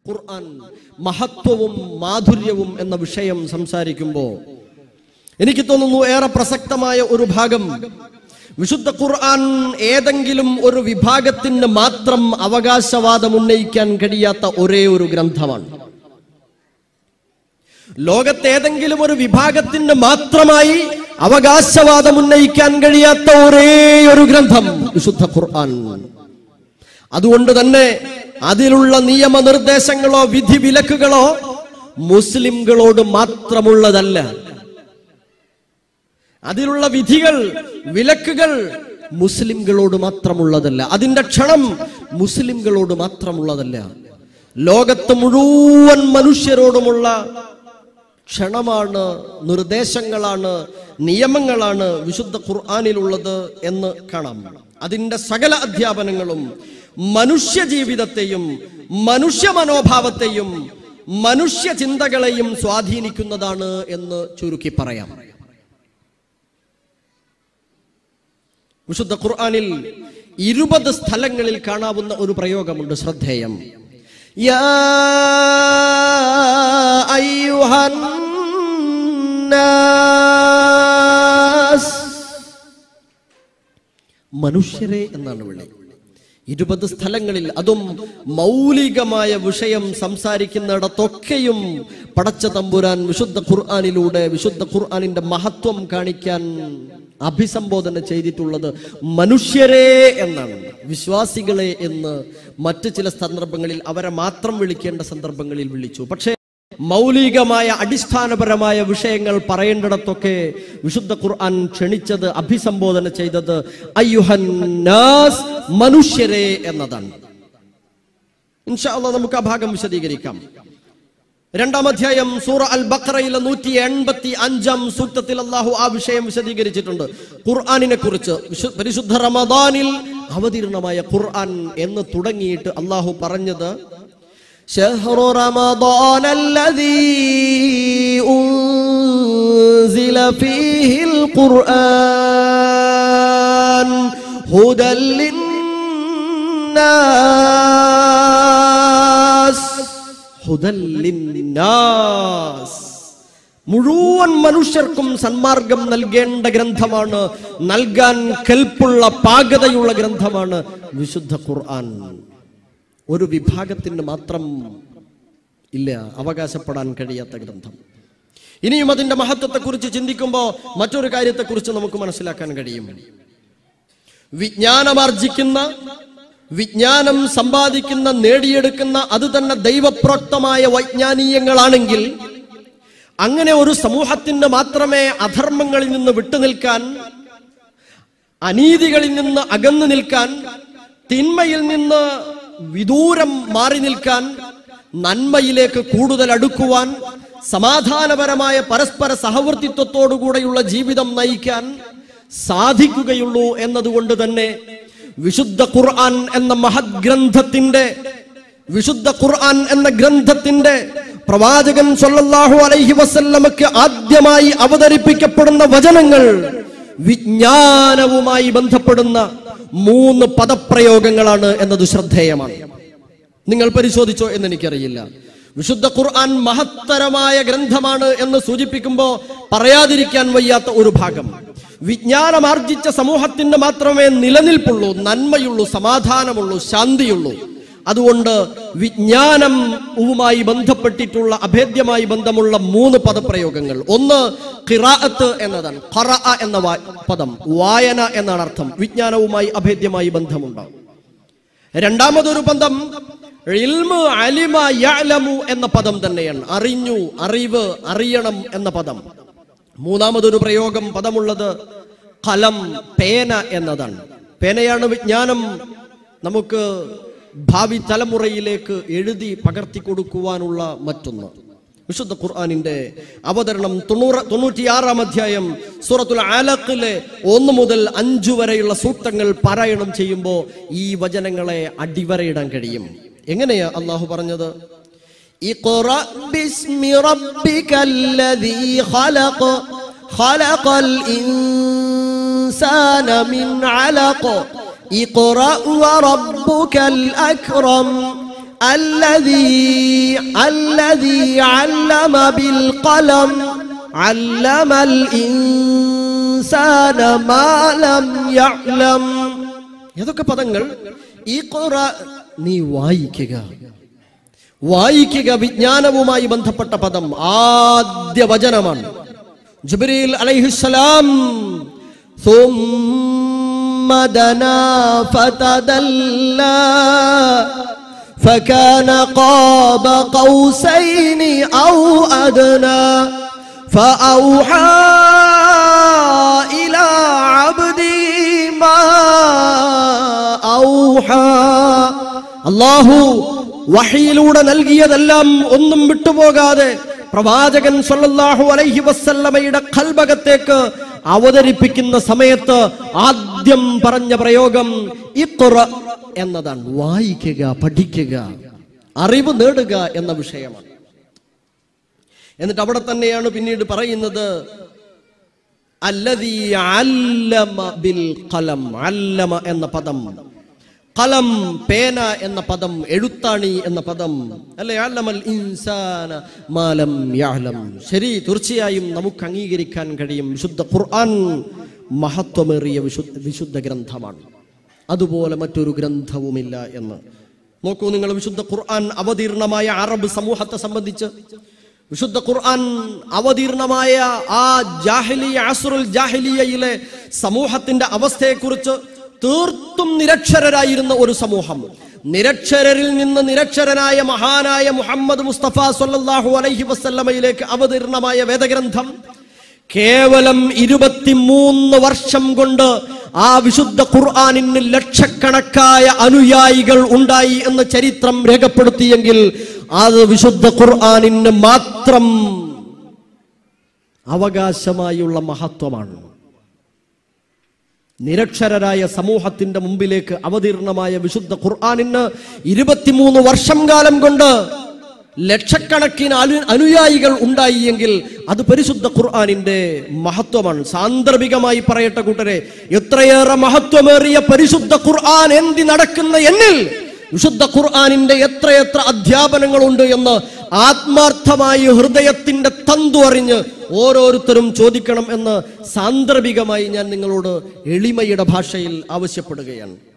ഖുർആൻ മഹത്വവും മാധുര്യവും എന്ന വിഷയം സംസാരിക്കുമ്പോൾ എനിക്ക് തോന്നുന്നു ഏറെ പ്രസക്തമായ ഒരു ഭാഗം വിശുദ്ധ ഖുർആൻ ഏതെങ്കിലും ഒരു വിഭാഗത്തിന് മാത്രം അവകാശവാദം ഉന്നയിക്കാൻ കഴിയാത്ത ഒരേ ഒരു ഗ്രന്ഥമാണ് ലോകത്ത് ഏതെങ്കിലും ഒരു വിഭാഗത്തിന് മാത്രമായി അവകാശവാദം ഉന്നയിക്കാൻ കഴിയാത്ത ഒരേ ഒരു ഗ്രന്ഥം വിശുദ്ധ ഖുർആൻ അതുകൊണ്ട് തന്നെ അതിലുള്ള നിയമനിർദ്ദേശങ്ങളോ വിധി വിലക്കുകളോ മുസ്ലിംകളോട് മാത്രമുള്ളതല്ല അതിലുള്ള വിധികൾ വിലക്കുകൾ മുസ്ലിംകളോട് മാത്രമുള്ളതല്ല അതിന്റെ ക്ഷണം മുസ്ലിംകളോട് മാത്രമുള്ളതല്ല ലോകത്ത് മുഴുവൻ മനുഷ്യരോടുമുള്ള ക്ഷണമാണ് നിർദ്ദേശങ്ങളാണ് നിയമങ്ങളാണ് വിശുദ്ധ ഖുർആാനിലുള്ളത് എന്ന് കാണാം അതിന്റെ സകല അധ്യാപനങ്ങളും മനുഷ്യ ജീവിതത്തെയും മനുഷ്യ മനോഭാവത്തെയും മനുഷ്യ ചിന്തകളെയും സ്വാധീനിക്കുന്നതാണ് എന്ന് ചുരുക്കി പറയാം വിശുദ്ധ ഖുർആനിൽ ഇരുപത് സ്ഥലങ്ങളിൽ കാണാവുന്ന ഒരു പ്രയോഗമുണ്ട് ശ്രദ്ധേയം യാ അയ്യുഹന്നാസ്. മനുഷ്യരെ എന്നാണ് വിളി ഇരുപത് സ്ഥലങ്ങളിൽ അതും മൗലികമായ വിഷയം സംസാരിക്കുന്നിടത്തൊക്കെയും പടച്ച തമ്പുരാൻ വിശുദ്ധ ഖുർആാനിലൂടെ വിശുദ്ധ ഖുർആാനിന്റെ മഹത്വം കാണിക്കാൻ അഭിസംബോധന ചെയ്തിട്ടുള്ളത് മനുഷ്യരെ എന്നാണ് വിശ്വാസികളെ എന്ന് മറ്റു ചില സന്ദർഭങ്ങളിൽ അവരെ മാത്രം വിളിക്കേണ്ട സന്ദർഭങ്ങളിൽ വിളിച്ചു പക്ഷേ മൗലികമായ അടിസ്ഥാനപരമായ വിഷയങ്ങൾ പറയേണ്ടിടത്തൊക്കെ വിശുദ്ധ ഖുർആൻ ക്ഷണിച്ചത് അഭിസംബോധന ചെയ്തത് അയ്യുഹന്നാസ് മനുഷ്യരെ എന്നതാണ് ഇൻഷാ അള്ളാഹ് നമുക്ക് ആ ഭാഗം വിശദീകരിക്കാം രണ്ടാം അധ്യായം സൂറ അൽ ബഖറയിലെ നൂറ്റി എൺപത്തി അഞ്ചാം സൂക്തത്തിൽ അള്ളാഹു ആ വിഷയം വിശദീകരിച്ചിട്ടുണ്ട് ഖുർആാനിനെ കുറിച്ച് വിശു- പരിശുദ്ധ റമദാനിൽ അവതീർണമായ ഖുർആൻ എന്ന് തുടങ്ങിയിട്ട് അള്ളാഹു പറഞ്ഞത് شهر رمضان الذي أنزل فيه القرآن هدى للناس هدى للناس മുഴുവൻ മനുഷ്യർക്കും സന്മാർഗം നൽകേണ്ട ഗ്രന്ഥമാണ് നൽകാൻ കെൽപ്പുള്ള പാകതയുള്ള ഗ്രന്ഥമാണ് വിശുദ്ധ ഖുർആൻ ഒരു വിഭാഗത്തിന് മാത്രം ഇല്ല അവകാശപ്പെടാൻ കഴിയാത്ത ഗ്രന്ഥം ഇനിയും അതിന്റെ മഹത്വത്തെക്കുറിച്ച് ചിന്തിക്കുമ്പോൾ മറ്റൊരു കാര്യത്തെക്കുറിച്ച് നമുക്ക് മനസ്സിലാക്കാൻ കഴിയും വിജ്ഞാനമാർജിക്കുന്ന വിജ്ഞാനം സമ്പാദിക്കുന്ന നേടിയെടുക്കുന്ന അത് തന്നെ ദൈവപ്രോക്തമായ വൈജ്ഞാനീയങ്ങളാണെങ്കിൽ അങ്ങനെ ഒരു സമൂഹത്തിന് മാത്രമേ അധർമ്മങ്ങളിൽ നിന്ന് വിട്ടുനിൽക്കാൻ അനീതികളിൽ നിന്ന് അകന്നു നിൽക്കാൻ തിന്മയിൽ നിന്ന് വിദൂരം മാറി നിൽക്കാൻ നന്മയിലേക്ക് കൂടുതൽ അടുക്കുവാൻ സമാധാനപരമായ പരസ്പര സഹവർത്തിത്വത്തോടുകൂടെയുള്ള ജീവിതം നയിക്കാൻ സാധിക്കുകയുള്ളൂ എന്നതുകൊണ്ട് തന്നെ വിശുദ്ധ ഖുർആൻ എന്ന മഹത് ഗ്രന്ഥത്തിന്റെ വിശുദ്ധ ഖുർആൻ എന്ന ഗ്രന്ഥത്തിന്റെ പ്രവാചകൻ സല്ലല്ലാഹു അലൈഹി വസല്ലമക്ക് ആദ്യമായി അവതരിപ്പിക്കപ്പെടുന്ന വചനങ്ങൾ വിജ്ഞാനവുമായി ബന്ധപ്പെടുന്ന മൂന്ന് പദപ്രയോഗങ്ങളാണ് എന്നത് ശ്രദ്ധേയമാണ് നിങ്ങൾ പരിശോധിച്ചോ എന്ന് എനിക്കറിയില്ല വിശുദ്ധ ഖുർആൻ മഹത്തരമായ ഗ്രന്ഥമാണ് എന്ന് സൂചിപ്പിക്കുമ്പോൾ പറയാതിരിക്കാൻ വയ്യാത്ത ഒരു ഭാഗം വിജ്ഞാനമാർജിച്ച സമൂഹത്തിന് മാത്രമേ നിലനിൽപ്പുള്ളൂ നന്മയുള്ളൂ സമാധാനമുള്ളൂ ശാന്തിയുള്ളൂ അതുകൊണ്ട് വിജ്ഞാനവുമായി ബന്ധപ്പെട്ടിട്ടുള്ള അഭേദ്യമായി ബന്ധമുള്ള മൂന്ന് പദപ്രയോഗങ്ങൾ ഒന്ന് ഖിറാഅത്ത് എന്നതാണ് ഖറ എന്ന വാ- പദം വായന എന്നാണ് അർത്ഥം വിജ്ഞാനവുമായി അഭേദ്യമായി ബന്ധമുണ്ടാവും രണ്ടാമതൊരു പദം ഇൽമു അലിമ യഅലമു എന്ന പദം തന്നെയാണ് അറിഞ്ഞു അറിവ് അറിയണം എന്ന പദം മൂന്നാമതൊരു പ്രയോഗം പദമുള്ളത് കലം പേന എന്നതാണ് പേനയാണ് വിജ്ഞാനം നമുക്ക് ഭാവി തലമുറയിലേക്ക് എഴുതി പകർത്തി കൊടുക്കുവാനുള്ള മറ്റൊന്ന് വിശുദ്ധ ഖുർആാനിന്റെ അവതരണം തൊണ്ണൂറ് തൊണ്ണൂറ്റിയാറാം അധ്യായം സൂറത്തുൽ ആലഖിലെ ഒന്ന് മുതൽ അഞ്ചു വരെയുള്ള സൂക്തങ്ങൾ പാരായണം ചെയ്യുമ്പോൾ ഈ വചനങ്ങളെ അടിവരയിടാൻ കഴിയും എങ്ങനെയാ അള്ളാഹു പറഞ്ഞത് اقرأ باسم ربك الذي خلق خلق الإنسان من علق اقرأ وربك الأكرم الذي الذي علم بالقلم علم الإنسان ما لم يعلم ഏതൊക്കെ പദങ്ങൾ ഈ ഖുറ നീ വായിക്കുക വായിക്കുക വിജ്ഞാനവുമായി ബന്ധപ്പെട്ട പദം ആദ്യ വചനമാണ് ജുബരീൽ അലൈഹിസ്സലാം ثم دنا فتدلى فكان قاب قوسين أو أدنى فأوحى إلى عبدي ما أوحى അള്ളാഹു വഹിയിലൂടെ നൽകിയതെല്ലാം ഒന്നും വിട്ടുപോകാതെ പ്രവാചകൻ സല്ലല്ലാഹു അലൈഹി വസല്ലമയുടെ കൽബകത്തേക്ക് അവതരിപ്പിക്കുന്ന സമയത്ത് ആദ്യം പറഞ്ഞ പ്രയോഗം ഇഖ്റ എന്നതാണ് വായിക്കുക പഠിക്കുക അറിവ് നേടുക എന്ന വിഷയമാണ് എന്നിട്ട് അവിടെ തന്നെയാണ് പിന്നീട് പറയുന്നത് അല്ലദീ അല്ലമ ബിൽ ഖലം അല്ലമ എന്ന പദം കലം പേന എന്ന പദം എഴുത്താണി എന്ന പദം അല്ലെ അല്ലമൽ ഇൻസാന മാലം യഅലം ശരി തീർച്ചയായും നമുക്ക് അംഗീകരിക്കാൻ കഴിയും വിശുദ്ധ ഖുർആൻ മഹത്വമേറിയ വിശുദ്ധ വിശുദ്ധ ഗ്രന്ഥമാണ് അതുപോലെ മറ്റൊരു ഗ്രന്ഥവുമില്ല എന്ന് നോക്കൂ നിങ്ങൾ വിശുദ്ധ ഖുർആൻ അവതീർണമായ അറബ് സമൂഹത്തെ സംബന്ധിച്ച് വിശുദ്ധ ഖുർആൻ അവതീർണമായ ആ ജാഹിലിയ അസുറുൽ ജാഹിലിയയിലെ സമൂഹത്തിന്റെ അവസ്ഥയെക്കുറിച്ച് തീർത്തും നിരക്ഷരരായിരുന്ന ഒരു സമൂഹം നിരക്ഷരരിൽ നിന്ന് നിരക്ഷരനായ മഹാനായ മുഹമ്മദ് മുസ്തഫ സല്ലല്ലാഹു അലൈഹി വസല്ലമയിലേക്ക് അവതീർണമായ വേദഗ്രന്ഥം കേവലം ഇരുപത്തിമൂന്ന് വർഷം കൊണ്ട് ആ വിശുദ്ധ ഖുർആാനിന് ലക്ഷക്കണക്കായ അനുയായികൾ ഉണ്ടായി എന്ന് ചരിത്രം രേഖപ്പെടുത്തിയെങ്കിൽ അത് വിശുദ്ധ ഖുർആാനിന് മാത്രം അവകാശമായുള്ള മഹത്വമാണ് നിരക്ഷരരായ സമൂഹത്തിന്റെ മുമ്പിലേക്ക് അവതീർണമായ വിശുദ്ധ ഖുർആാനിന് ഇരുപത്തിമൂന്ന് വർഷം കാലം കൊണ്ട് ലക്ഷക്കണക്കിന് അനു അനുയായികൾ ഉണ്ടായി എങ്കിൽ അത് പരിശുദ്ധ ഖുർആാനിന്റെ മഹത്വമാണ് സാന്ദർഭികമായി പറയട്ടെ കൂട്ടരെ എത്രയേറെ മഹത്വമേറിയ പരിശുദ്ധ ഖുർആൻ എന്തി നടക്കുന്ന എന്നിൽ വിശുദ്ധ ഖുർആാനിന്റെ എത്രയെത്ര അധ്യാപനങ്ങളുണ്ട് എന്ന് ആത്മാർത്ഥമായി ഹൃദയത്തിന്റെ തന്തു അറിഞ്ഞ് ഓരോരുത്തരും ചോദിക്കണം എന്ന് സാന്ദർഭികമായി ഞാൻ നിങ്ങളോട് എളിമയുടെ ഭാഷയിൽ ആവശ്യപ്പെടുകയാണ്